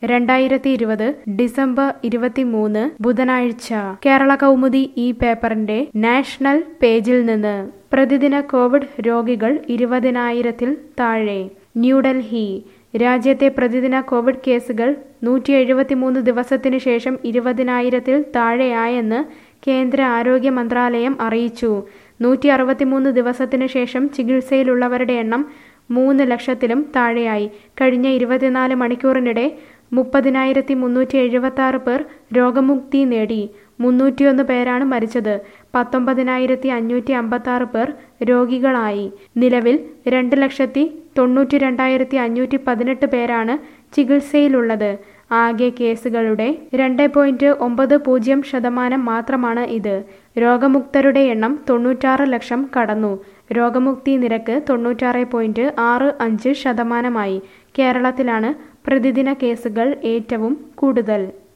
രണ്ടായിരത്തി ഇരുപത് ഡിസംബർ ഇരുപത്തിമൂന്ന് ബുധനാഴ്ച കേരള കൗമുദി ഈ പേപ്പറിന്റെ നാഷണൽ പേജിൽ നിന്ന് പ്രതിദിന കോവിഡ് രോഗികൾ ഇരുപതിനായിരത്തിൽ താഴെ ന്യൂഡൽഹി രാജ്യത്തെ പ്രതിദിന കോവിഡ് കേസുകൾ നൂറ്റി എഴുപത്തിമൂന്ന് ദിവസത്തിനു ശേഷം ഇരുപതിനായിരത്തിൽ താഴെയായെന്ന് കേന്ദ്ര ആരോഗ്യ മന്ത്രാലയം അറിയിച്ചു നൂറ്റി അറുപത്തിമൂന്ന് ദിവസത്തിനു ശേഷം ചികിത്സയിലുള്ളവരുടെ എണ്ണം മൂന്ന് ലക്ഷത്തിലും താഴെയായി കഴിഞ്ഞ ഇരുപത്തിനാല് മണിക്കൂറിനിടെ മുപ്പതിനായിരത്തി മുന്നൂറ്റി എഴുപത്തി ആറ് പേർ രോഗമുക്തി നേടി മുന്നൂറ്റിയൊന്ന് പേരാണ് മരിച്ചത് പത്തൊമ്പതിനായിരത്തി അഞ്ഞൂറ്റി അമ്പത്തി ആറ് പേർ രോഗികളായി നിലവിൽ രണ്ട് ലക്ഷത്തി തൊണ്ണൂറ്റി രണ്ടായിരത്തി അഞ്ഞൂറ്റി പതിനെട്ട് പേരാണ് ചികിത്സയിലുള്ളത് ആകെ കേസുകളുടെ രണ്ട് പോയിന്റ് ഒമ്പത് പൂജ്യം ശതമാനം മാത്രമാണ് ഇത് രോഗമുക്തരുടെ എണ്ണം തൊണ്ണൂറ്റാറ് ലക്ഷം കടന്നു രോഗമുക്തി നിരക്ക് തൊണ്ണൂറ്റാറ് പോയിന്റ് ആറ് അഞ്ച് ശതമാനമായി കേരളത്തിലാണ് പ്രതിദിന കേസുകൾ ഏറ്റവും കൂടുതൽ